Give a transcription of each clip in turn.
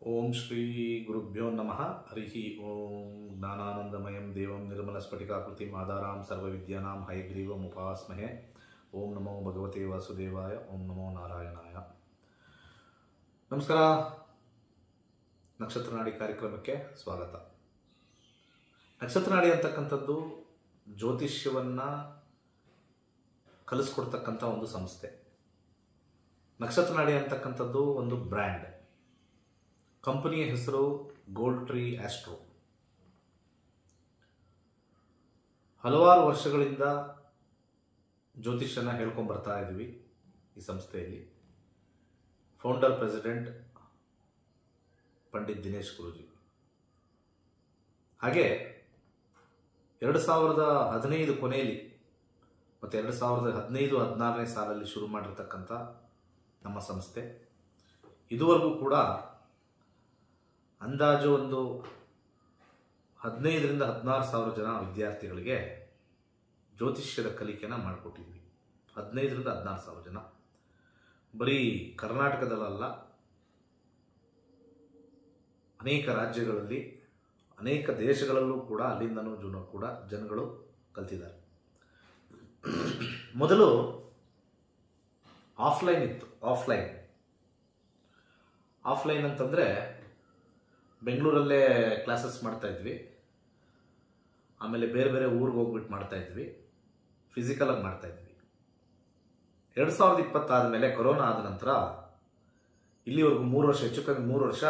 ಓಂ ಶ್ರೀ ಗುರುಭ್ಯೋ ನಮಃ ಹರಿ ಓಂ ಜ್ಞಾನಾನಂದಮಯಂ ದೇವಂ ನಿರ್ಮಲಸ್ಫಟಿಕಾಕೃತಿಂ ಆಧಾರಾಂ ಸರ್ವವಿದ್ಯಾನಾಂ ಹಯಗ್ರೀವಂ ಉಪಾಸ್ಮಹೆ ಓಂ ನಮೋ ಭಗವತೆ ವಾಸುದೇವಾಯ ಓಂ ನಮೋ ನಾರಾಯಣಾಯ ನಮಸ್ಕಾರ ನಕ್ಷತ್ರ ನಾಡಿ ಕಾರ್ಯಕ್ರಮಕ್ಕೆ ಸ್ವಾಗತ ನಕ್ಷತ್ರ ನಾಡಿ ಅಂತಕ್ಕಂಥದ್ದು ಜ್ಯೋತಿಷ್ಯವನ್ನು ಕಲಿಸ್ಕೊಡ್ತಕ್ಕಂಥ ಒಂದು ಸಂಸ್ಥೆ ನಕ್ಷತ್ರ ನಾಡಿ ಅಂತಕ್ಕಂಥದ್ದು ಒಂದು ಬ್ರ್ಯಾಂಡ್ ಕಂಪನಿಯ ಹೆಸರು ಗೋಲ್ಡ್ ಟ್ರೀ ಆಸ್ಟ್ರೋ ಹಲವಾರು ವರ್ಷಗಳಿಂದ ಜ್ಯೋತಿಷ್ಯನ ಹೇಳ್ಕೊಂಡು ಬರ್ತಾ ಇದ್ವಿ ಈ ಸಂಸ್ಥೆಯಲ್ಲಿ ಫೌಂಡರ್ ಪ್ರೆಸಿಡೆಂಟ್ ಪಂಡಿತ್ ದಿನೇಶ್ ಗುರೂಜಿ ಹಾಗೆ ಎರಡು ಸಾವಿರದ ಹದಿನೈದು ಕೊನೆಯಲ್ಲಿ ಮತ್ತು ಎರಡು ಸಾವಿರದ ಹದಿನೈದು ಹದಿನಾರನೇ ಸಾಲಲ್ಲಿ ಶುರು ಮಾಡಿರ್ತಕ್ಕಂಥ ನಮ್ಮ ಸಂಸ್ಥೆ ಇದುವರೆಗೂ ಕೂಡ ಅಂದಾಜು ಒಂದು ಹದಿನೈದರಿಂದ ಹದಿನಾರು ಸಾವಿರ ಜನ ವಿದ್ಯಾರ್ಥಿಗಳಿಗೆ ಜ್ಯೋತಿಷ್ಯದ ಕಲಿಕೆನ ಮಾಡಿಕೊಟ್ಟಿದ್ವಿ ಹದಿನೈದರಿಂದ ಹದಿನಾರು ಸಾವಿರ ಜನ ಬರೀ ಕರ್ನಾಟಕದಲ್ಲ ಅನೇಕ ರಾಜ್ಯಗಳಲ್ಲಿ ಅನೇಕ ದೇಶಗಳಲ್ಲೂ ಕೂಡ ಅಲ್ಲಿಂದನೂ ಜನ ಕೂಡ ಜನಗಳು ಕಲ್ತಿದ್ದಾರೆ ಮೊದಲು ಆಫ್ಲೈನ್ ಇತ್ತು ಆಫ್ಲೈನ್ ಆಫ್ಲೈನ್ ಅಂತಂದರೆ ಬೆಂಗಳೂರಲ್ಲೇ ಕ್ಲಾಸಸ್ ಮಾಡ್ತಾ ಇದ್ವಿ ಆಮೇಲೆ ಬೇರೆ ಬೇರೆ ಊರಿಗೆ ಹೋಗ್ಬಿಟ್ಟು ಮಾಡ್ತಾ ಇದ್ವಿ ಫಿಸಿಕಲಾಗಿ ಮಾಡ್ತಾ ಇದ್ವಿ ಎರಡು ಸಾವಿರದ ಇಪ್ಪತ್ತಾದ ಮೇಲೆ ಕೊರೋನಾ ಆದ ನಂತರ ಇಲ್ಲಿವರೆಗೂ ಮೂರು ವರ್ಷ ಹೆಚ್ಚು ಕಮ್ಮಿ ಮೂರು ವರ್ಷ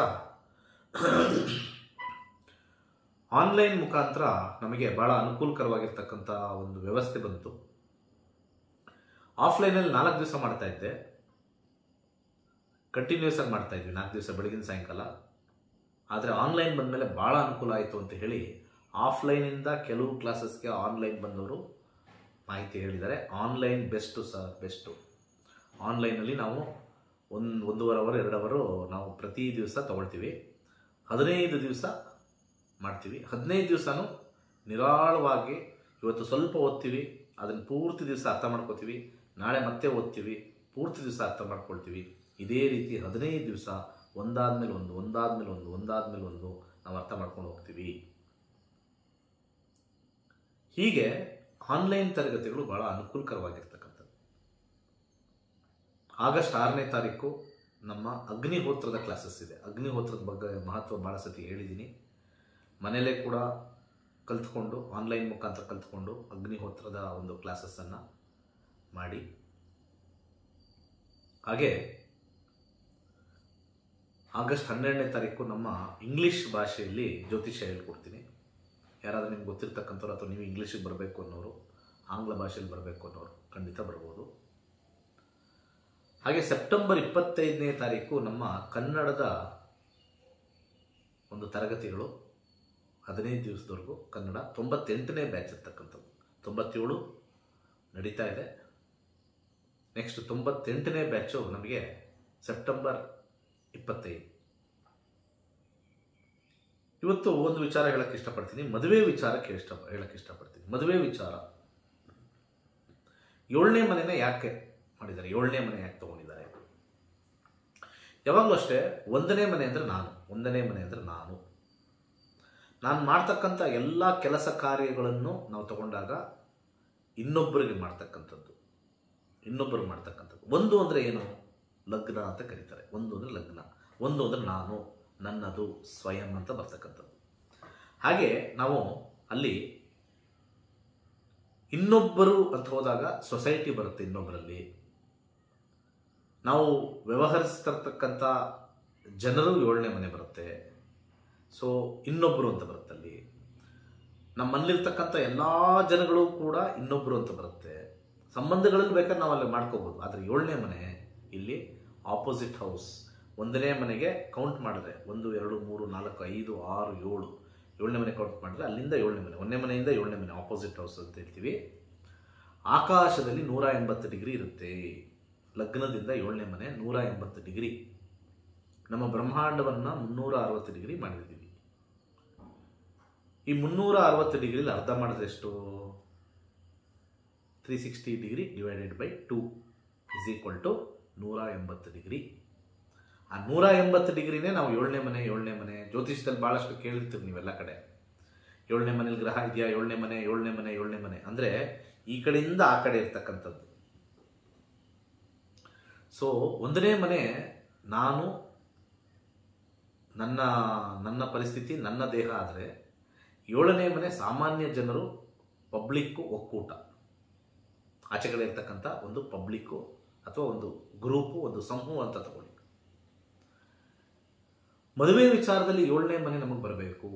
ಆನ್ಲೈನ್ ಮುಖಾಂತರ ನಮಗೆ ಭಾಳ ಅನುಕೂಲಕರವಾಗಿರ್ತಕ್ಕಂಥ ಒಂದು ವ್ಯವಸ್ಥೆ ಬಂತು ಆಫ್ಲೈನಲ್ಲಿ ನಾಲ್ಕು ದಿವಸ ಮಾಡ್ತಾ ಇದ್ದೆ ಕಂಟಿನ್ಯೂಸ್ ಆಗಿ ಮಾಡ್ತಾ ಇದ್ವಿ ನಾಲ್ಕು ದಿವಸ ಬೆಳಗಿನ ಸಾಯಂಕಾಲ ಆದರೆ ಆನ್ಲೈನ್ ಬಂದಮೇಲೆ ಭಾಳ ಅನುಕೂಲ ಆಯಿತು ಅಂತ ಹೇಳಿ ಆಫ್ಲೈನಿಂದ ಕೆಲವು ಕ್ಲಾಸಸ್ಗೆ ಆನ್ಲೈನ್ ಬಂದವರು ಮಾಹಿತಿ ಹೇಳಿದ್ದಾರೆ ಆನ್ಲೈನ್ ಬೆಸ್ಟು ಸರ್ ಬೆಸ್ಟು ಆನ್ಲೈನಲ್ಲಿ ನಾವು ಒಂದು ಒಂದೂವರೆ ಅವರ್ ಎರಡು ಅವರು ನಾವು ಪ್ರತಿ ದಿವಸ ತಗೊಳ್ತೀವಿ ಹದಿನೈದು ದಿವಸ ಮಾಡ್ತೀವಿ ಹದಿನೈದು ದಿವಸನೂ ನಿರಾಳವಾಗಿ ಇವತ್ತು ಸ್ವಲ್ಪ ಓದ್ತೀವಿ ಅದನ್ನು ಪೂರ್ತಿ ದಿವಸ ಅರ್ಥ ಮಾಡ್ಕೋತೀವಿ ನಾಳೆ ಮತ್ತೆ ಓದ್ತೀವಿ ಪೂರ್ತಿ ದಿವಸ ಅರ್ಥ ಮಾಡ್ಕೊಳ್ತೀವಿ ಇದೇ ರೀತಿ ಹದಿನೈದು ದಿವಸ ಒಂದಾದ್ಮೇಲೆ ಒಂದು ಒಂದಾದ್ಮೇಲೆ ಒಂದು ಒಂದಾದ್ಮೇಲೆ ಒಂದು ನಾವು ಅರ್ಥ ಮಾಡ್ಕೊಂಡು ಹೋಗ್ತೀವಿ ಹೀಗೆ ಆನ್ಲೈನ್ ತರಗತಿಗಳು ಬಹಳ ಅನುಕೂಲಕರವಾಗಿರ್ತಕ್ಕಂಥದ್ದು ಆಗಸ್ಟ್ ಆರನೇ ತಾರೀಕು ನಮ್ಮ ಅಗ್ನಿಹೋತ್ರದ ಕ್ಲಾಸಸ್ ಇದೆ ಅಗ್ನಿಹೋತ್ರದ ಬಗ್ಗೆ ಮಹತ್ವ ಭಾಳ ಸತಿ ಹೇಳಿದ್ದೀನಿ ಮನೆಯಲ್ಲೇ ಕೂಡ ಕಲ್ತ್ಕೊಂಡು ಆನ್ಲೈನ್ ಮುಖಾಂತರ ಕಲ್ತ್ಕೊಂಡು ಅಗ್ನಿಹೋತ್ರದ ಒಂದು ಕ್ಲಾಸಸ್ಸನ್ನು ಮಾಡಿ ಹಾಗೆ ಆಗಸ್ಟ್ ಹನ್ನೆರಡನೇ ತಾರೀಕು ನಮ್ಮ ಇಂಗ್ಲೀಷ್ ಭಾಷೆಯಲ್ಲಿ ಜ್ಯೋತಿಷ್ಯ ಹೇಳ್ಕೊಡ್ತೀನಿ ಯಾರಾದರೂ ನಿಮ್ಗೆ ಗೊತ್ತಿರ್ತಕ್ಕಂಥವ್ರು ಅಥವಾ ನೀವು ಇಂಗ್ಲೀಷಿಗೆ ಬರಬೇಕು ಅನ್ನೋರು ಆಂಗ್ಲ ಭಾಷೆಯಲ್ಲಿ ಬರಬೇಕು ಅನ್ನೋರು ಖಂಡಿತ ಬರ್ಬೋದು ಹಾಗೆ ಸೆಪ್ಟೆಂಬರ್ ಇಪ್ಪತ್ತೈದನೇ ತಾರೀಕು ನಮ್ಮ ಕನ್ನಡದ ಒಂದು ತರಗತಿಗಳು ಹದಿನೈದು ದಿವಸದವರೆಗೂ ಕನ್ನಡ ತೊಂಬತ್ತೆಂಟನೇ ಬ್ಯಾಚ್ ಇರ್ತಕ್ಕಂಥದ್ದು ತೊಂಬತ್ತೇಳು ನಡೀತಾ ಇದೆ ನೆಕ್ಸ್ಟ್ ತೊಂಬತ್ತೆಂಟನೇ ಬ್ಯಾಚು ನಮಗೆ ಸೆಪ್ಟೆಂಬರ್ ಇಪ್ಪತ್ತೈದು ಇವತ್ತು ಒಂದು ವಿಚಾರ ಹೇಳಕ್ಕೆ ಇಷ್ಟಪಡ್ತೀನಿ ಮದುವೆ ವಿಚಾರಕ್ಕೆ ಇಷ್ಟ ಹೇಳಕ್ಕೆ ಇಷ್ಟಪಡ್ತೀನಿ ಮದುವೆ ವಿಚಾರ ಏಳನೇ ಮನೆನ ಯಾಕೆ ಮಾಡಿದ್ದಾರೆ ಏಳನೇ ಮನೆ ಯಾಕೆ ತಗೊಂಡಿದ್ದಾರೆ ಯಾವಾಗಲೂ ಅಷ್ಟೇ ಒಂದನೇ ಮನೆ ಅಂದರೆ ನಾನು ಒಂದನೇ ಮನೆ ಅಂದರೆ ನಾನು ನಾನು ಮಾಡ್ತಕ್ಕಂಥ ಎಲ್ಲ ಕೆಲಸ ಕಾರ್ಯಗಳನ್ನು ನಾವು ತಗೊಂಡಾಗ ಇನ್ನೊಬ್ಬರಿಗೆ ಮಾಡ್ತಕ್ಕಂಥದ್ದು ಇನ್ನೊಬ್ಬರು ಮಾಡ್ತಕ್ಕಂಥದ್ದು ಒಂದು ಅಂದರೆ ಏನು ಲಗ್ನ ಅಂತ ಕರೀತಾರೆ ಒಂದು ಅಂದರೆ ಲಗ್ನ ಒಂದು ಅಂದರೆ ನಾನು ನನ್ನದು ಸ್ವಯಂ ಅಂತ ಬರ್ತಕ್ಕಂಥದ್ದು ಹಾಗೆ ನಾವು ಅಲ್ಲಿ ಇನ್ನೊಬ್ಬರು ಅಂತ ಹೋದಾಗ ಸೊಸೈಟಿ ಬರುತ್ತೆ ಇನ್ನೊಬ್ಬರಲ್ಲಿ ನಾವು ವ್ಯವಹರಿಸ್ತಿರ್ತಕ್ಕಂಥ ಜನರು ಏಳನೇ ಮನೆ ಬರುತ್ತೆ ಸೊ ಇನ್ನೊಬ್ಬರು ಅಂತ ಬರುತ್ತೆ ಅಲ್ಲಿ ನಮ್ಮಲ್ಲಿರ್ತಕ್ಕಂಥ ಎಲ್ಲ ಜನಗಳು ಕೂಡ ಇನ್ನೊಬ್ಬರು ಅಂತ ಬರುತ್ತೆ ಸಂಬಂಧಗಳಲ್ಲಿ ಬೇಕಾದ್ರೆ ನಾವು ಅಲ್ಲಿ ಮಾಡ್ಕೋಬೋದು ಆದರೆ ಏಳನೇ ಮನೆ ಇಲ್ಲಿ ಆಪೋಸಿಟ್ ಹೌಸ್ ಒಂದನೇ ಮನೆಗೆ ಕೌಂಟ್ ಮಾಡಿದ್ರೆ ಒಂದು ಎರಡು ಮೂರು ನಾಲ್ಕು ಐದು ಆರು ಏಳು ಏಳನೇ ಮನೆ ಕೌಂಟ್ ಮಾಡಿದ್ರೆ ಅಲ್ಲಿಂದ ಏಳನೇ ಮನೆ ಒಂದನೇ ಮನೆಯಿಂದ ಏಳನೇ ಮನೆ ಆಪೋಸಿಟ್ ಹೌಸ್ ಅಂತ ಹೇಳ್ತೀವಿ ಆಕಾಶದಲ್ಲಿ ನೂರ ಎಂಬತ್ತು ಡಿಗ್ರಿ ಇರುತ್ತೆ ಲಗ್ನದಿಂದ ಏಳನೇ ಮನೆ ನೂರ ಎಂಬತ್ತು ಡಿಗ್ರಿ ನಮ್ಮ ಬ್ರಹ್ಮಾಂಡವನ್ನು ಮುನ್ನೂರ ಅರವತ್ತು ಡಿಗ್ರಿ ಮಾಡಿದ್ದೀವಿ ಈ ಮುನ್ನೂರ ಅರವತ್ತು ಡಿಗ್ರಿಲಿ ಅರ್ಧ ಮಾಡಿದ್ರೆ ಎಷ್ಟು three sixty degree divided by two is equal to ನೂರ ಎಂಬತ್ತು ಡಿಗ್ರಿ ಆ ನೂರ ಎಂಬತ್ತು ಡಿಗ್ರಿನೇ ನಾವು ಏಳನೇ ಮನೆ ಏಳನೇ ಮನೆ ಜ್ಯೋತಿಷದಲ್ಲಿ ಭಾಳಷ್ಟು ಕೇಳಿರ್ತೀವಿ ನೀವೆಲ್ಲ ಕಡೆ ಏಳನೇ ಮನೇಲಿ ಗ್ರಹ ಇದೆಯಾ ಏಳನೇ ಮನೆ ಏಳನೇ ಮನೆ ಏಳನೇ ಮನೆ ಅಂದರೆ ಈ ಕಡೆಯಿಂದ ಆ ಕಡೆ ಇರ್ತಕ್ಕಂಥದ್ದು ಸೊ ಒಂದನೇ ಮನೆ ನಾನು ನನ್ನ ನನ್ನ ಪರಿಸ್ಥಿತಿ ನನ್ನ ದೇಹ ಆದರೆ ಏಳನೇ ಮನೆ ಸಾಮಾನ್ಯ ಜನರು ಪಬ್ಲಿಕ್ಕು ಒಕ್ಕೂಟ ಆಚೆ ಕಡೆ ಇರ್ತಕ್ಕಂಥ ಒಂದು ಪಬ್ಲಿಕ್ಕು ಅಥವಾ ಒಂದು ಗ್ರೂಪು ಒಂದು ಸಮೂಹ ಅಂತ ತಗೊಳ್ಳಿ ಮದುವೆ ವಿಚಾರದಲ್ಲಿ ಏಳನೇ ಮನೆ ನಮಗೆ ಬರಬೇಕು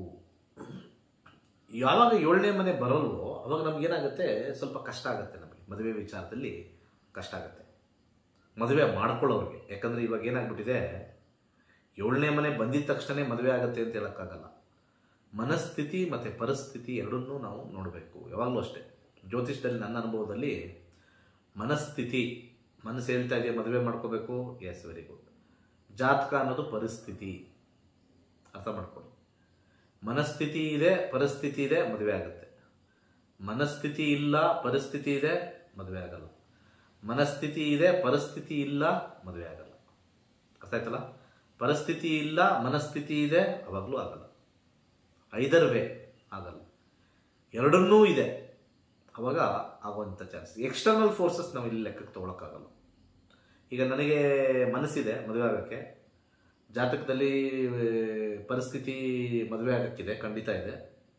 ಯಾವಾಗ ಏಳನೇ ಮನೆ ಬರಲ್ವೋ ಅವಾಗ ನಮಗೇನಾಗುತ್ತೆ ಸ್ವಲ್ಪ ಕಷ್ಟ ಆಗುತ್ತೆ ನಮಗೆ ಮದುವೆ ವಿಚಾರದಲ್ಲಿ ಕಷ್ಟ ಆಗುತ್ತೆ ಮದುವೆ ಮಾಡ್ಕೊಳ್ಳೋರಿಗೆ ಯಾಕಂದರೆ ಇವಾಗ ಏನಾಗ್ಬಿಟ್ಟಿದೆ ಏಳನೇ ಮನೆ ಬಂದಿದ ತಕ್ಷಣ ಮದುವೆ ಆಗುತ್ತೆ ಅಂತ ಹೇಳೋಕ್ಕಾಗಲ್ಲ ಮನಸ್ಥಿತಿ ಮತ್ತು ಪರಿಸ್ಥಿತಿ ಎರಡನ್ನೂ ನಾವು ನೋಡಬೇಕು ಯಾವಾಗಲೂ ಅಷ್ಟೇ ಜ್ಯೋತಿಷದಲ್ಲಿ ನನ್ನ ಅನುಭವದಲ್ಲಿ ಮನಸ್ಥಿತಿ ಮನಸ್ಸು ಹೇಳ್ತಾ ಇದೆ ಮದುವೆ ಮಾಡ್ಕೋಬೇಕು ಎಸ್ ವೆರಿ ಗುಡ್ ಜಾತಕ ಅನ್ನೋದು ಪರಿಸ್ಥಿತಿ ಅರ್ಥ ಮಾಡ್ಕೊಳ್ಳಿ ಮನಸ್ಥಿತಿ ಇದೆ ಪರಿಸ್ಥಿತಿ ಇದೆ ಮದುವೆ ಆಗುತ್ತೆ ಮನಸ್ಥಿತಿ ಇಲ್ಲ ಪರಿಸ್ಥಿತಿ ಇದೆ ಮದುವೆ ಆಗಲ್ಲ ಮನಸ್ಥಿತಿ ಇದೆ ಪರಿಸ್ಥಿತಿ ಇಲ್ಲ ಮದುವೆ ಆಗಲ್ಲ ಅರ್ಥ ಆಯ್ತಲ್ಲ ಪರಿಸ್ಥಿತಿ ಇಲ್ಲ ಮನಸ್ಥಿತಿ ಇದೆ ಅವಾಗಲೂ ಆಗಲ್ಲ ಐದರ್ ವೇ ಆಗಲ್ಲ ಎರಡನ್ನೂ ಇದೆ ಅವಾಗ ಆಗುವಂಥ ಚಾನ್ಸ್ ಎಕ್ಸ್ಟರ್ನಲ್ ಫೋರ್ಸಸ್ ನಾವು ಇಲ್ಲಿ ಲೆಕ್ಕಕ್ಕೆ ತೊಗೊಳಕ್ಕಾಗಲ್ಲ ಈಗ ನನಗೆ ಮನಸ್ಸಿದೆ ಮದುವೆ ಆಗೋಕ್ಕೆ ಜಾತಕದಲ್ಲಿ ಪರಿಸ್ಥಿತಿ ಮದುವೆ ಆಗೋಕ್ಕಿದೆ ಖಂಡಿತ ಇದೆ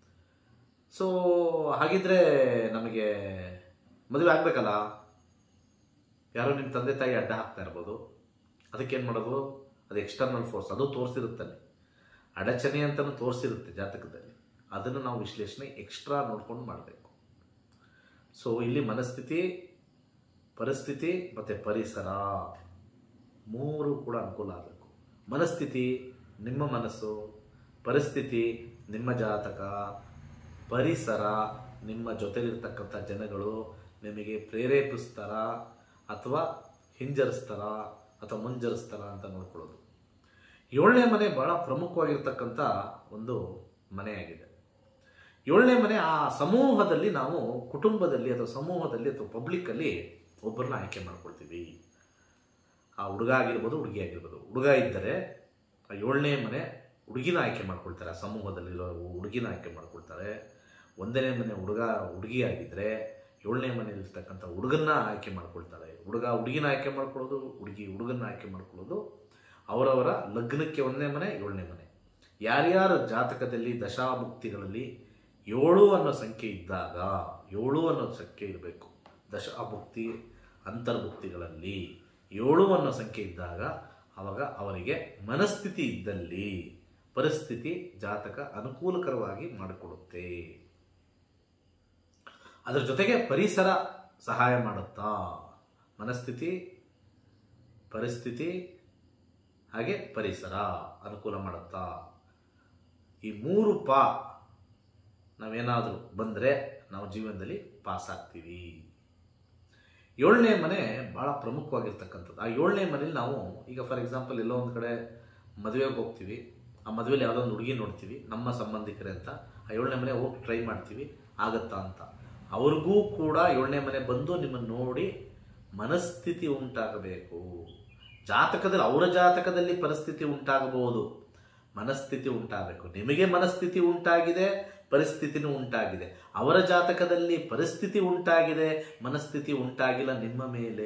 ಸೊ ಹಾಗಿದ್ರೆ ನಮಗೆ ಮದುವೆ ಆಗಬೇಕಲ್ಲ ಯಾರೋ ನಿಮ್ಮ ತಂದೆ ತಾಯಿ ಅಡ್ಡ ಹಾಕ್ತಾ ಇರ್ಬೋದು ಅದಕ್ಕೇನು ಮಾಡೋದು ಅದು ಎಕ್ಸ್ಟರ್ನಲ್ ಫೋರ್ಸ್ ಅದು ತೋರಿಸಿರುತ್ತಲ್ಲಿ ಅಡಚಣೆ ಅಂತಲೂ ತೋರಿಸಿರುತ್ತೆ ಜಾತಕದಲ್ಲಿ ಅದನ್ನು ನಾವು ವಿಶ್ಲೇಷಣೆ ಎಕ್ಸ್ಟ್ರಾ ನೋಡ್ಕೊಂಡು ಮಾಡಬೇಕು ಸೊ ಇಲ್ಲಿ ಮನಸ್ಥಿತಿ ಪರಿಸ್ಥಿತಿ ಮತ್ತು ಪರಿಸರ ಮೂರು ಕೂಡ ಅನುಕೂಲ ಆಗಬೇಕು ಮನಸ್ಥಿತಿ ನಿಮ್ಮ ಮನಸ್ಸು ಪರಿಸ್ಥಿತಿ ನಿಮ್ಮ ಜಾತಕ ಪರಿಸರ ನಿಮ್ಮ ಜೊತೆಲಿರ್ತಕ್ಕಂಥ ಜನಗಳು ನಿಮಗೆ ಪ್ರೇರೇಪಿಸ್ತಾರ ಅಥವಾ ಹಿಂಜರಿಸ್ತಾರ ಅಥವಾ ಮುಂಜರಿಸ್ತಾರ ಅಂತ ನೋಡ್ಕೊಳ್ಳೋದು ಏಳನೇ ಮನೆ ಬಹಳ ಪ್ರಮುಖವಾಗಿರ್ತಕ್ಕಂಥ ಒಂದು ಮನೆಯಾಗಿದೆ ಏಳನೇ ಮನೆ ಆ ಸಮೂಹದಲ್ಲಿ ನಾವು ಕುಟುಂಬದಲ್ಲಿ ಅಥವಾ ಸಮೂಹದಲ್ಲಿ ಅಥವಾ ಪಬ್ಲಿಕ್ಕಲ್ಲಿ ಒಬ್ಬರನ್ನ ಆಯ್ಕೆ ಮಾಡ್ಕೊಳ್ತೀವಿ ಆ ಹುಡುಗ ಆಗಿರ್ಬೋದು ಹುಡುಗಿ ಆಗಿರ್ಬೋದು ಹುಡುಗ ಇದ್ದರೆ ಆ ಏಳನೇ ಮನೆ ಹುಡುಗಿನ ಆಯ್ಕೆ ಮಾಡ್ಕೊಳ್ತಾರೆ ಆ ಸಮೂಹದಲ್ಲಿರೋ ಹುಡುಗಿನ ಆಯ್ಕೆ ಮಾಡ್ಕೊಳ್ತಾರೆ ಒಂದನೇ ಮನೆ ಹುಡುಗ ಹುಡುಗಿ ಆಗಿದ್ದರೆ ಏಳನೇ ಮನೆಯಲ್ಲಿರ್ತಕ್ಕಂಥ ಹುಡುಗನ್ನ ಆಯ್ಕೆ ಮಾಡ್ಕೊಳ್ತಾಳೆ ಹುಡುಗ ಹುಡುಗಿನ ಆಯ್ಕೆ ಮಾಡ್ಕೊಳ್ಳೋದು ಹುಡುಗಿ ಹುಡುಗನ್ನ ಆಯ್ಕೆ ಮಾಡ್ಕೊಳ್ಳೋದು ಅವರವರ ಲಗ್ನಕ್ಕೆ ಒಂದನೇ ಮನೆ ಏಳನೇ ಮನೆ ಯಾರ್ಯಾರ ಜಾತಕದಲ್ಲಿ ದಶಾಭುಕ್ತಿಗಳಲ್ಲಿ ಏಳು ಅನ್ನೋ ಸಂಖ್ಯೆ ಇದ್ದಾಗ ಏಳು ಅನ್ನೋ ಸಂಖ್ಯೆ ಇರಬೇಕು ದಶಾಭುಕ್ತಿ ಅಂತರ್ಭುಕ್ತಿಗಳಲ್ಲಿ ಏಳು ಅನ್ನೋ ಸಂಖ್ಯೆ ಇದ್ದಾಗ ಆವಾಗ ಅವರಿಗೆ ಮನಸ್ಥಿತಿ ಇದ್ದಲ್ಲಿ ಪರಿಸ್ಥಿತಿ ಜಾತಕ ಅನುಕೂಲಕರವಾಗಿ ಮಾಡಿಕೊಡುತ್ತೆ ಅದರ ಜೊತೆಗೆ ಪರಿಸರ ಸಹಾಯ ಮಾಡುತ್ತಾ ಮನಸ್ಥಿತಿ ಪರಿಸ್ಥಿತಿ ಹಾಗೆ ಪರಿಸರ ಅನುಕೂಲ ಮಾಡುತ್ತಾ ಈ ಮೂರು ಪಾ ನಾವೇನಾದರೂ ಬಂದರೆ ನಾವು ಜೀವನದಲ್ಲಿ ಪಾಸ್ ಆಗ್ತೀವಿ ಏಳನೇ ಮನೆ ಭಾಳ ಪ್ರಮುಖವಾಗಿರ್ತಕ್ಕಂಥದ್ದು ಆ ಏಳನೇ ಮನೇಲಿ ನಾವು ಈಗ ಫಾರ್ ಎಕ್ಸಾಂಪಲ್ ಎಲ್ಲೋ ಒಂದು ಕಡೆ ಮದುವೆಗೆ ಹೋಗ್ತೀವಿ ಆ ಮದುವೆಲಿ ಯಾವುದೋ ಒಂದು ಹುಡುಗಿ ನೋಡ್ತೀವಿ ನಮ್ಮ ಸಂಬಂಧಿಕರೇ ಅಂತ ಆ ಏಳನೇ ಮನೆ ಹೋಗಿ ಟ್ರೈ ಮಾಡ್ತೀವಿ ಆಗತ್ತಾ ಅಂತ ಅವ್ರಿಗೂ ಕೂಡ ಏಳನೇ ಮನೆ ಬಂದು ನಿಮ್ಮನ್ನು ನೋಡಿ ಮನಸ್ಥಿತಿ ಉಂಟಾಗಬೇಕು ಜಾತಕದಲ್ಲಿ ಅವರ ಜಾತಕದಲ್ಲಿ ಪರಿಸ್ಥಿತಿ ಉಂಟಾಗಬಹುದು ಮನಸ್ಥಿತಿ ಉಂಟಾಗಬೇಕು ನಿಮಗೆ ಮನಸ್ಥಿತಿ ಉಂಟಾಗಿದೆ ಪರಿಸ್ಥಿತಿನೂ ಉಂಟಾಗಿದೆ ಅವರ ಜಾತಕದಲ್ಲಿ ಪರಿಸ್ಥಿತಿ ಉಂಟಾಗಿದೆ ಮನಸ್ಥಿತಿ ಉಂಟಾಗಿಲ್ಲ ನಿಮ್ಮ ಮೇಲೆ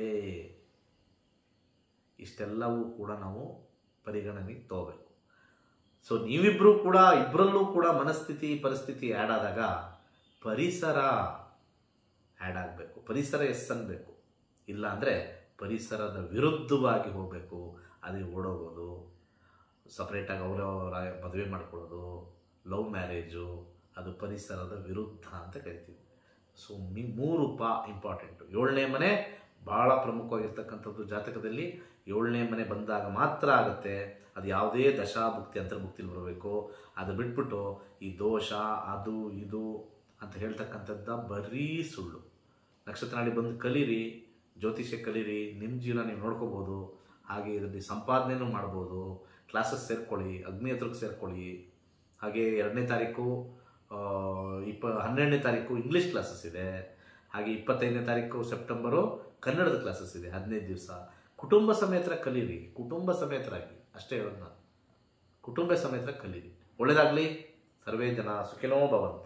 ಇಷ್ಟೆಲ್ಲವೂ ಕೂಡ ನಾವು ಪರಿಗಣನೆಗೆ ತಗೋಬೇಕು ಸೊ ನೀವಿಬ್ಬರೂ ಕೂಡ ಇಬ್ಬರಲ್ಲೂ ಕೂಡ ಮನಸ್ಥಿತಿ ಪರಿಸ್ಥಿತಿ ಆ್ಯಡ್ ಆದಾಗ ಪರಿಸರ ಆ್ಯಡ್ ಆಗಬೇಕು ಪರಿಸರ ಎಸ್ ಅನ್ಬೇಕು ಇಲ್ಲ ಅಂದರೆ ಪರಿಸರದ ವಿರುದ್ಧವಾಗಿ ಹೋಗಬೇಕು ಅದೇ ಓಡೋಗೋದು ಸಪ್ರೇಟಾಗಿ ಅವರವರ ಮದುವೆ ಮಾಡ್ಕೊಳ್ಳೋದು ಲವ್ ಮ್ಯಾರೇಜು ಅದು ಪರಿಸರದ ವಿರುದ್ಧ ಅಂತ ಕರಿತೀವಿ ಸೊ ಮಿ ಮೂರು ಪಾ ಇಂಪಾರ್ಟೆಂಟು ಏಳನೇ ಮನೆ ಭಾಳ ಪ್ರಮುಖವಾಗಿರ್ತಕ್ಕಂಥದ್ದು ಜಾತಕದಲ್ಲಿ ಏಳನೇ ಮನೆ ಬಂದಾಗ ಮಾತ್ರ ಆಗುತ್ತೆ ಅದು ಯಾವುದೇ ದಶಾಭುಕ್ತಿ ಅಂತರ್ಭುಕ್ತಿಲಿ ಬರಬೇಕು ಅದು ಬಿಟ್ಬಿಟ್ಟು ಈ ದೋಷ ಅದು ಇದು ಅಂತ ಹೇಳ್ತಕ್ಕಂಥದ್ದು ಬರೀ ಸುಳ್ಳು ನಕ್ಷತ್ರ ನಾಡಿ ಬಂದು ಕಲೀರಿ ಜ್ಯೋತಿಷ್ಯ ಕಲೀರಿ ನಿಮ್ಮ ಜೀವನ ನೀವು ನೋಡ್ಕೋಬೋದು ಹಾಗೆ ಇದರಲ್ಲಿ ಸಂಪಾದನೆನೂ ಮಾಡ್ಬೋದು ಕ್ಲಾಸಸ್ ಸೇರ್ಕೊಳ್ಳಿ ಅಗ್ನಿ ಹತ್ರಕ್ಕೆ ಸೇರ್ಕೊಳ್ಳಿ ಹಾಗೆ ಎರಡನೇ ತಾರೀಕು ಆ, ಇಪ್ಪ ಹನ್ನೆರಡನೇ ತಾರೀಕು ಇಂಗ್ಲೀಷ್ ಕ್ಲಾಸಸ್ ಇದೆ ಹಾಗೆ ಇಪ್ಪತ್ತೈದನೇ ತಾರೀಕು ಸೆಪ್ಟೆಂಬರು ಕನ್ನಡದ ಕ್ಲಾಸಸ್ ಇದೆ ಹದಿನೈದು ದಿವಸ ಕುಟುಂಬ ಸಮೇತರ ಕಲೀರಿ ಕುಟುಂಬ ಸಮೇತರಾಗಿ ಅಷ್ಟೇ ಹೇಳೋದು ನಾನು ಕುಟುಂಬ ಸಮೇತ ಕಲೀರಿ ಒಳ್ಳೇದಾಗಲಿ ಸರ್ವೇ ಜನ ಸುಖಿನೋ ಭವಂತು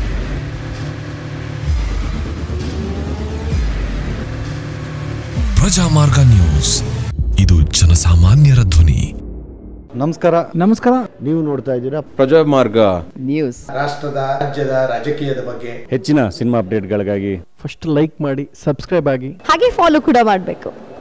ಪ್ರಜಾಮಾರ್ಗ ನ್ಯೂಸ್ ಇದು ಜನಸಾಮಾನ್ಯರ ಧ್ವನಿ ನಮಸ್ಕಾರ ನಮಸ್ಕಾರ ನೀವು ನೋಡ್ತಾ ಇದ್ದೀರಾ ಪ್ರಜಾಮಾರ್ಗ ನ್ಯೂಸ್ ರಾಷ್ಟ್ರದ ರಾಜ್ಯದ ರಾಜಕೀಯದ ಬಗ್ಗೆ ಹೆಚ್ಚಿನ ಸಿನಿಮಾ ಅಪ್ಡೇಟ್ಗಳಿಗಾಗಿ ಫಸ್ಟ್ ಲೈಕ್ ಮಾಡಿ ಸಬ್ಸ್ಕ್ರೈಬ್ ಆಗಿ ಹಾಗೆ ಫಾಲೋ ಕೂಡ ಮಾಡಬೇಕು